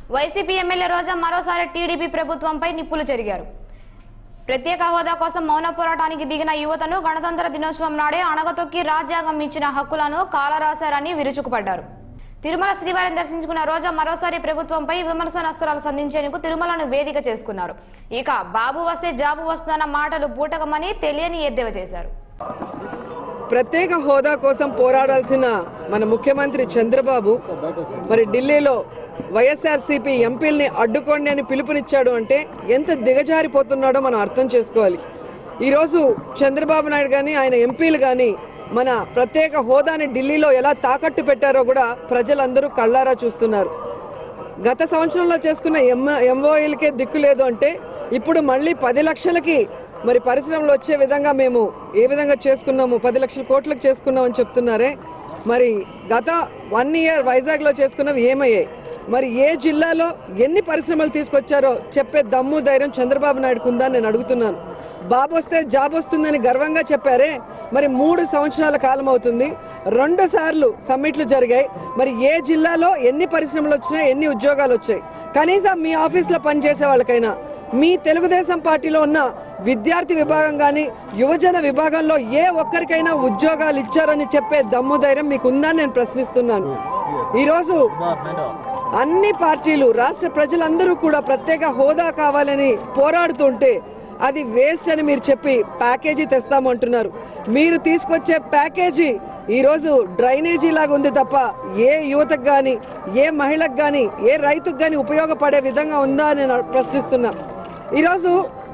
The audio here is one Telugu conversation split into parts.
వైసీపీ ఎమ్మెల్యే రోజా మరోసారి టీడీపీ ప్రభుత్వంపై నిప్పులు చెరిగారు ప్రత్యేక హోదా కోసం మౌన పోరాటానికి దిగిన యువతను గణతంత్ర దినోత్సవం నాడే అణగతొక్కి రాజ్యాంగం ఇచ్చిన హక్కులను కాలరాశారని విరుచుకుపడ్డారు తిరుమల శ్రీవారిని దర్శించుకున్న రోజా మరోసారి ప్రభుత్వంపై విమర్శనాస్త్రాలు సంధించేందుకు తిరుమలను వేదిక చేసుకున్నారు ఇక బాబు వస్తే జాబు వస్తుందన్న మాటలు పూటకమని తెలియని ఎద్దేవా చేశారు ప్రత్యేక హోదా కోసం పోరాడాల్సిన మన ముఖ్యమంత్రి చంద్రబాబు మరి ఢిల్లీలో వైఎస్ఆర్సీపీ ఎంపీల్ని అడ్డుకోండి అని పిలుపునిచ్చాడు అంటే ఎంత దిగజారిపోతున్నాడో మనం అర్థం చేసుకోవాలి ఈరోజు చంద్రబాబు నాయుడు కానీ ఆయన ఎంపీలు కానీ మన ప్రత్యేక హోదాని ఢిల్లీలో ఎలా తాకట్టు పెట్టారో కూడా ప్రజలందరూ కళ్ళారా చూస్తున్నారు గత సంవత్సరంలో చేసుకున్న ఎం ఎంఓఏలకే దిక్కు లేదు అంటే ఇప్పుడు మళ్ళీ పది లక్షలకి మరి పరిశ్రమలు వచ్చే విధంగా మేము ఏ విధంగా చేసుకున్నాము పది లక్షల కోట్లకు చేసుకున్నామని చెప్తున్నారే మరి గత వన్ ఇయర్ వైజాగ్లో చేసుకున్నవి ఏమయ్యాయి మరి ఏ జిల్లాలో ఎన్ని పరిశ్రమలు తీసుకొచ్చారో చెప్పే దమ్ము ధైర్యం చంద్రబాబు నాయుడుకు ఉందని నేను అడుగుతున్నాను బాబు వస్తే జాబ్ వస్తుందని గర్వంగా చెప్పారే మరి మూడు సంవత్సరాల కాలం అవుతుంది రెండు సార్లు సమ్మిట్లు జరిగాయి మరి ఏ జిల్లాలో ఎన్ని పరిశ్రమలు వచ్చినాయి ఎన్ని ఉద్యోగాలు వచ్చాయి కనీసం మీ ఆఫీస్లో పనిచేసే వాళ్ళకైనా మీ తెలుగుదేశం పార్టీలో ఉన్న విద్యార్థి విభాగం కానీ యువజన విభాగంలో ఏ ఒక్కరికైనా ఉద్యోగాలు ఇచ్చారని చెప్పే దమ్ము ధైర్యం మీకు ఉందని నేను ప్రశ్నిస్తున్నాను ఈరోజు అన్ని పార్టీలు రాష్ట్ర ప్రజలందరూ కూడా ప్రత్యేక హోదా కావాలని పోరాడుతుంటే అది వేస్ట్ అని మీరు చెప్పి ప్యాకేజీ తెస్తామంటున్నారు మీరు తీసుకొచ్చే ప్యాకేజీ ఈరోజు డ్రైనేజీ లాగా ఉంది తప్ప ఏ యువతకు కానీ ఏ మహిళకు కానీ ఏ రైతుకు కానీ ఉపయోగపడే విధంగా ఉందా అని నేను ప్రశ్నిస్తున్నా ఈరోజు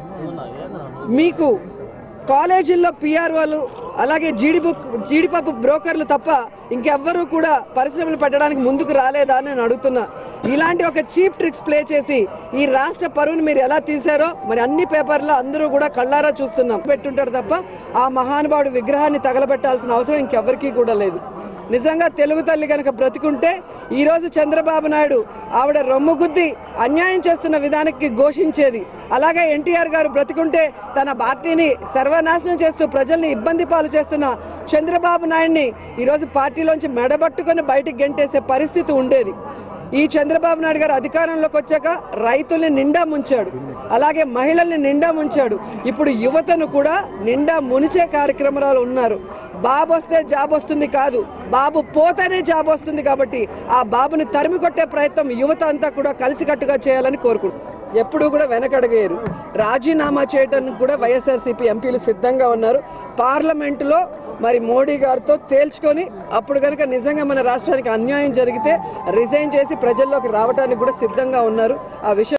మీకు కాలేజీల్లో పిఆర్ఓలు అలాగే జీడిబుక్ జీడిపప్పు బ్రోకర్లు తప్ప ఇంకెవ్వరూ కూడా పరిశ్రమలు పెట్టడానికి ముందుకు రాలేదా అని నేను అడుగుతున్నా ఇలాంటి ఒక చీప్ ట్రిక్స్ ప్లే చేసి ఈ రాష్ట్ర పరువుని మీరు ఎలా తీశారో మరి అన్ని పేపర్లో అందరూ కూడా కళ్ళారా చూస్తున్నాం పెట్టుంటారు తప్ప ఆ మహానుభావుడు విగ్రహాన్ని తగలబెట్టాల్సిన అవసరం ఇంకెవ్వరికీ కూడా లేదు నిజంగా తెలుగు తల్లి కనుక బ్రతికుంటే ఈరోజు చంద్రబాబు నాయుడు ఆవిడ రొమ్ము గుద్ది అన్యాయం చేస్తున్న విధానానికి ఘోషించేది అలాగే ఎన్టీఆర్ గారు బ్రతికుంటే తన పార్టీని సర్వనాశనం చేస్తూ ప్రజల్ని ఇబ్బంది పాలు చేస్తున్న చంద్రబాబు నాయుడిని ఈరోజు పార్టీలోంచి మెడబట్టుకొని బయటికి గెంటేసే పరిస్థితి ఉండేది ఈ చంద్రబాబు నాయుడు గారు అధికారంలోకి వచ్చాక రైతుల్ని నిండా ముంచాడు అలాగే మహిళల్ని నిండా ముంచాడు ఇప్పుడు యువతను కూడా నిండా మునిచే కార్యక్రమాలు ఉన్నారు బాబు వస్తే జాబ్ వస్తుంది కాదు బాబు పోతేనే జాబ్ వస్తుంది కాబట్టి ఆ బాబుని తరిమి కొట్టే ప్రయత్నం యువత అంతా కూడా కలిసికట్టుగా చేయాలని కోరుకుంటున్నాను ఎప్పుడూ కూడా వెనకడగేరు రాజీనామా చేయడానికి కూడా వైఎస్ఆర్సీపీ ఎంపీలు సిద్ధంగా ఉన్నారు పార్లమెంటులో మరి మోడీ గారితో తేల్చుకొని అప్పుడు కనుక నిజంగా మన రాష్ట్రానికి అన్యాయం జరిగితే రిజైన్ చేసి ప్రజల్లోకి రావడానికి కూడా సిద్ధంగా ఉన్నారు ఆ విషయం